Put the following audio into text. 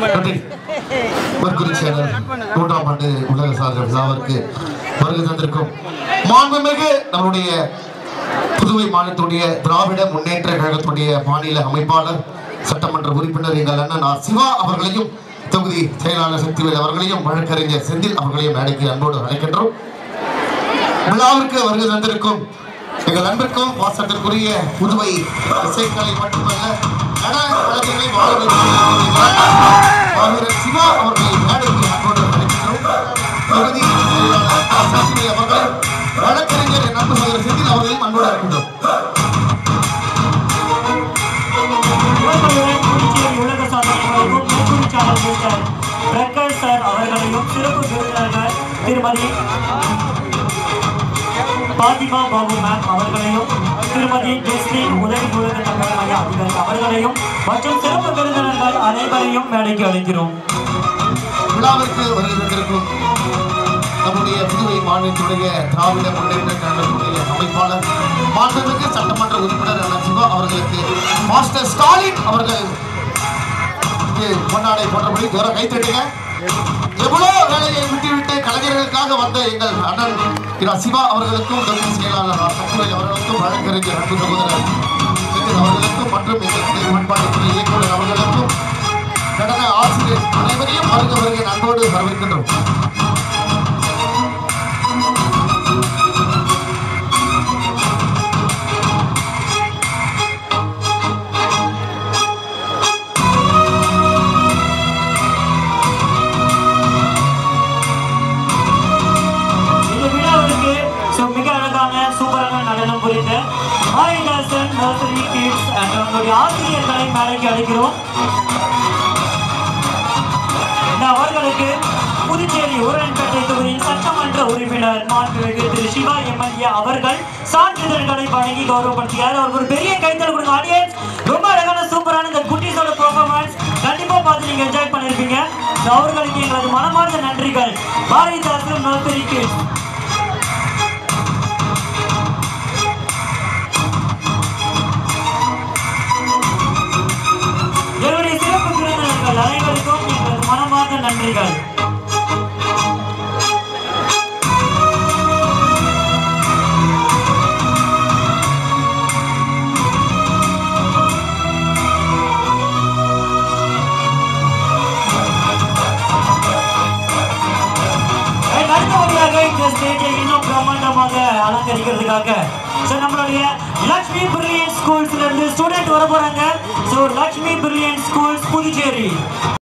நன்றி மர்குரி சேனல் மூன்றாம் ஆண்டு உலக சாதனை விழாவிற்கு வருகை தந்திருக்கும் மாண்புமிகு நம்முடைய புதுவை மாநிலத்துடைய திராவிட முன்னேற்ற கழகத்துடைய மாநில அமைப்பாளர் சட்டமன்ற உறுப்பினர் எங்கள் அண்ணன் ஆர் சிவா அவர்களையும் தொகுதி செயலாளர் சக்திவேல் அவர்களையும் வழக்கறிஞர் செந்தில் அவர்களையும் மேடைக்கு அன்போடு அழைக்கின்றோம் விழாவிற்கு வருகை தந்திருக்கும் எங்கள் அன்பிற்கும் வாசத்திற்குரிய புதுவை இசைக்கலை மட்டுமல்ல நடன கலைஞர்களை வாழ வைத்த சிவா அவர்களை மேடைக்கு அன்போடு அழைக்கின்றோம் தொகுதி செயலாளர் ஆ. சக்திவேல் அவர்கள் வழக்கறிஞர் என் அன்பு சகோதரர் செந்தில் அவர்களையும் அன்போடு அழைக்கின்றோம் இவர்களுடன் புதுச்சேரி உலக சாதனை வழங்கும் மேற்கூறி சேனல் மிஸ்டர் பிரகாஷ் சார் அவர்களையும் சிறப்பு விருந்தினர்கள் திருமதி பாத்திமா பாபு மேம் அவர்களையும் திருமதி ஜெஸ்லின் உதவி நூலக தமிழ் மைய அதிகாரி அவர்களையும் மற்றும் சிறப்பு விருந்தினர்கள் அனைவரையும் மேடைக்கு அழைக்கிறோம் விழாவிற்கு வருகை தந்திருக்கும் நம்முடைய புதுவை மாநிலத்துடைய திராவிட முன்னேற்ற கழகத்துடைய அமைப்பாளர் மாண்புமிகு சட்டமன்ற உறுப்பினர் அண்ணன் சிவா அவர்களுக்கு மாஸ்டர் ஸ்டாலின் அவர்கள் இங்கு பொன்னாடை போன்றபடி தூரம் கைத்தட்டுங்க எவ்வளோ வேலையை விட்டுவிட்டு கலைஞர்களுக்காக வந்த எங்கள் அண்ணன் இரா சிவா அவர்களுக்கும் தொகுதி செயலாளர் ஆர். சக்திவேல் அவர்களுக்கும் வழக்கறிஞர் அன்பு சகோதரர் செந்தில் அவர்களுக்கும் மற்றும் எங்கள் துணை பண்பாட்டுத்துறை இயக்குநர் அவர்களுக்கும் நடன ஆசிரியர் அனைவரையும் வருக வருகை அன்போடு வரவேற்கின்றோம் இந்த விழாவிற்கு so மிக அழகான சூப்பரான நடனம் புரிந்த மாரிதாசன் நர்சரி கிட்ஸ் அண்ட் அவங்களுடைய ஆசிரியர்களை மேடைக்கு அழைக்கிறோம் இந்த அவர்களுக்கு புதுச்சேரி உரன்பேட்டை தொகுதி சட்டமன்ற உறுப்பினர் மாண்புமிகு திரு சிவா எம்எல்ஏ அவர்கள் சான்றிதழ்களை வழங்கி கௌரவப்படுத்தியார் அவருக்கு ஒரு பெரிய கைத்தல் கொடுங்க ஆடியன்ஸ் ரொம்ப அழகான சூப்பரான இந்த குட்டீஸோட பெர்ஃபார்மன்ஸ் கண்டிப்பா பார்த்து நீங்க என்ஜாய் பண்ணிருப்பீங்க So அவர்களுக்கு எங்களது மனமார்ந்த நன்றிகள் பாரதிதாசன் நர்சரி கிட்ஸ் என்னுடைய சிறப்பு விருந்தினர்கள் அனைவருக்கும் எங்களது மனமார்ந்த நன்றிகள் And அடுத்தபடியாக இந்த ஸ்டேஜை இன்னும் பிரம்மாண்டமாக அலங்கரிக்கிறதுக்காக ஸோ நம்மளுடைய லக்ஷ்மி பிரில்லியன் ஸ்கூல்ஸ்ல இருந்து ஸ்டூடெண்ட் வர போறாங்க so Lakshmi brilliant schools Puducherry